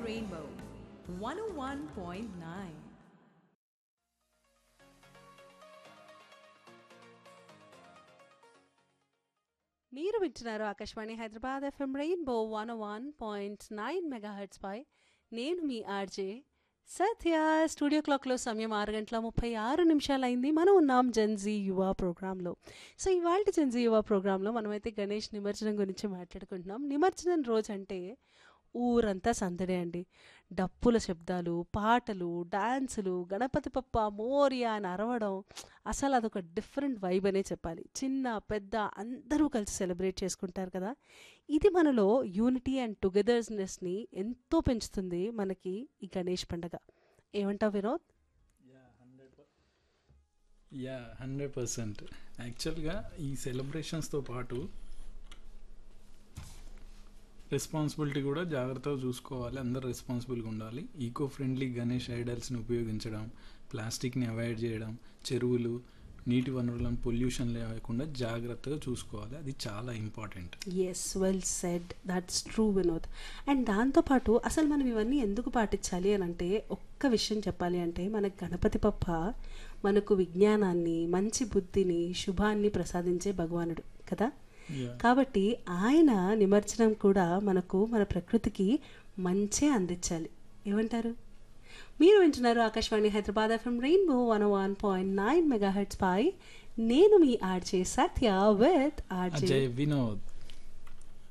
Rainbow 101.9. మీరు వింటున్నారు Akashvani Hyderabad FM Rainbow one one point nine megahertz పై నేను మీ ఆర్జే సత్య స్టూడియో క్లాక్లో సమయం ఆరు గంటల ముప్పై ఆరు నిమిషాలు అయింది మనం ఉన్నాం జెన్జీ యువ ప్రోగ్రాంలో సో ఇవాళ జెన్జీ యువ ప్రోగ్రాంలో మనమైతే గణేష్ నిమజ్జనం గురించి మాట్లాడుకుంటున్నాం నిమజ్జనం రోజు అంటే ఊరంతా సందడే అండి డప్పుల శబ్దాలు పాటలు డాన్సులు గణపతి పప్ప మోరియా అని అరవడం అసలు అదొక డిఫరెంట్ వైబ్ అనే చెప్పాలి చిన్న పెద్ద అందరూ కలిసి సెలబ్రేట్ చేసుకుంటారు కదా ఇది మనలో యూనిటీ అండ్ టుగెదర్స్నెస్ని ఎంతో పెంచుతుంది మనకి ఈ గణేష్ పండగ ఏమంటావు వినోద్ యా హండ్రెడ్ పర్సెంట్ యాక్చువల్గా ఈ సెలబ్రేషన్స్తో పాటు రెస్పాన్సిబిలిటీ కూడా జాగ్రత్తగా చూసుకోవాలి అందరు రెస్పాన్సిబుల్గా ఉండాలి ఈకో ఫ్రెండ్లీ గణేష్ ఐడల్స్ని ఉపయోగించడం ప్లాస్టిక్ని అవాయిడ్ చేయడం చెరువులు నీటి వనరులను పొల్యూషన్ లేకుండా జాగ్రత్తగా చూసుకోవాలి అది చాలా important yes well said that's true Vinod and దాంతోపాటు అసలు మనం ఇవన్నీ ఎందుకు పాటించాలి అని అంటే ఒక్క విషయం చెప్పాలి అంటే మన గణపతి పప్ప మనకు విజ్ఞానాన్ని మంచి బుద్ధిని శుభాన్ని ప్రసాదించే భగవానుడు కదా కాబట్టి ఆయన నిమజ్జనం కూడా మనకు మన ప్రకృతికి మంచే అందించాలి ఏమంటారు మీరు వింటున్నారు Akashvani Hyderabad FM Rainbow one one point nine megahertz పై నేను మీ RJ Satya with RJ Ajay Vinod